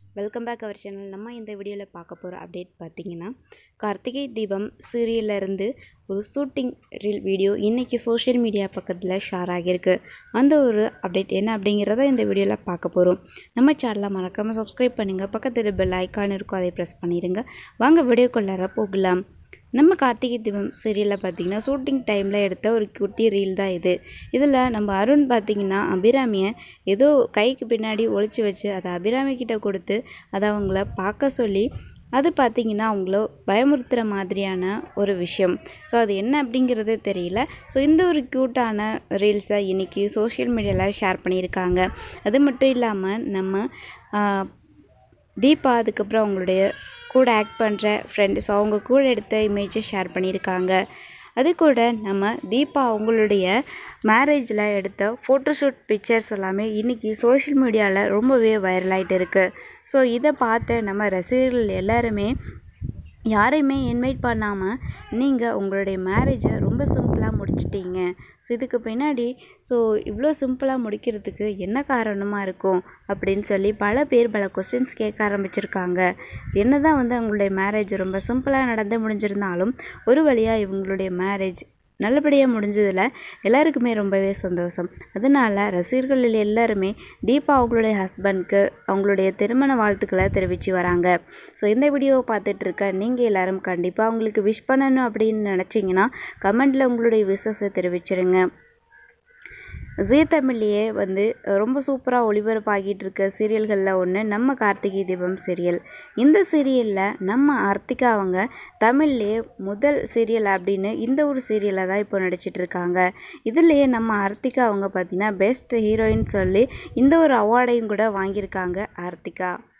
welcome back our channel நம்ம இந்த வீடியோவில் பார்க்க போகிற அப்டேட் பார்த்தீங்கன்னா கார்த்திகை தீபம் சீரியல்லேருந்து ஒரு ஷூட்டிங் ரீல் வீடியோ இன்றைக்கி சோஷியல் மீடியா பக்கத்தில் ஷேர் ஆகியிருக்கு அந்த ஒரு அப்டேட் என்ன அப்படிங்கிறத இந்த வீடியோவில் பார்க்க போகிறோம் நம்ம சேனலை மறக்காமல் சப்ஸ்கிரைப் பண்ணுங்கள் பக்கத்தில் பெல் ஐக்கான் இருக்கும் அதை ப்ரெஸ் பண்ணிடுங்க வாங்க வீடியோக்குள்ளார போகலாம் நம்ம கார்த்திகை தீபம் சீரியலில் பார்த்தீங்கன்னா ஷூட்டிங் டைமில் எடுத்த ஒரு குட்டி ரீல் தான் இது இதில் நம்ம அருண் பார்த்தீங்கன்னா அபிராமியை ஏதோ கைக்கு பின்னாடி ஒளிச்சு வச்சு அதை அபிராமி கிட்ட கொடுத்து அதை அவங்கள பார்க்க சொல்லி அது பார்த்தீங்கன்னா அவங்கள பயமுறுத்துகிற மாதிரியான ஒரு விஷயம் ஸோ அது என்ன அப்படிங்கிறது தெரியல ஸோ இந்த ஒரு க்யூட்டான ரீல்ஸை இன்றைக்கி சோஷியல் மீடியாவில் ஷேர் பண்ணியிருக்காங்க அது மட்டும் இல்லாமல் நம்ம ஆஹ், தீபா அதுக்கப்புறம் அவங்களுடைய கூட ஆக்ட் பண்ணுற ஃப்ரெண்ட்ஸ் அவங்க கூட எடுத்த இமேஜை ஷேர் பண்ணியிருக்காங்க அது கூட நம்ம தீபா அவங்களுடைய மேரேஜில் எடுத்த ஃபோட்டோஷூட் பிக்சர்ஸ் எல்லாமே இன்றைக்கி சோஷியல் மீடியாவில் ரொம்பவே வைரல் ஆகிட்டு இருக்குது ஸோ இதை பார்த்த நம்ம ரசிகர்கள் எல்லாருமே யாரையுமே இன்வைட் பண்ணாமல் நீங்கள் உங்களுடைய மேரேஜை ரொம்ப சிம்பிளாக முடிச்சிட்டீங்க ஸோ இதுக்கு பின்னாடி ஸோ இவ்வளோ சிம்பிளாக முடிக்கிறதுக்கு என்ன காரணமாக இருக்கும் அப்படின்னு சொல்லி பல பேர் பல கொஸ்டின்ஸ் கேட்க ஆரம்பிச்சிருக்காங்க என்ன தான் வந்து அவங்களுடைய மேரேஜ் ரொம்ப சிம்பிளாக நடந்து முடிஞ்சிருந்தாலும் ஒரு வழியாக இவங்களுடைய மேரேஜ் நல்லபடியாக முடிஞ்சதில் எல்லாருக்குமே ரொம்பவே சந்தோஷம் அதனால ரசிகர்கள் எல்லாருமே தீபா அவங்களுடைய ஹஸ்பண்ட்க்கு அவங்களுடைய திருமண வாழ்த்துக்களை தெரிவித்து வராங்க ஸோ இந்த வீடியோவை பார்த்துட்டு இருக்க நீங்கள் எல்லாரும் கண்டிப்பாக அவங்களுக்கு விஷ் பண்ணணும் அப்படின்னு நினச்சிங்கன்னா கமெண்டில் உங்களுடைய விஷஸை தெரிவிச்சிருங்க ஜீ தமிழ்லேயே வந்து ரொம்ப சூப்பராக ஒளிபரப்பாகிட்டு இருக்க சீரியல்களில் ஒன்று நம்ம கார்த்திகை தீபம் சீரியல் இந்த சீரியலில் நம்ம ஆர்த்திகா அவங்க தமிழ்லேயே முதல் சீரியல் அப்படின்னு இந்த ஒரு சீரியலில் தான் இப்போ நடிச்சிட்டு இருக்காங்க இதுலேயே நம்ம ஆர்த்திகா அவங்க பார்த்தீங்கன்னா பெஸ்ட் ஹீரோயின் சொல்லி இந்த ஒரு அவார்டையும் கூட வாங்கியிருக்காங்க ஆர்த்திகா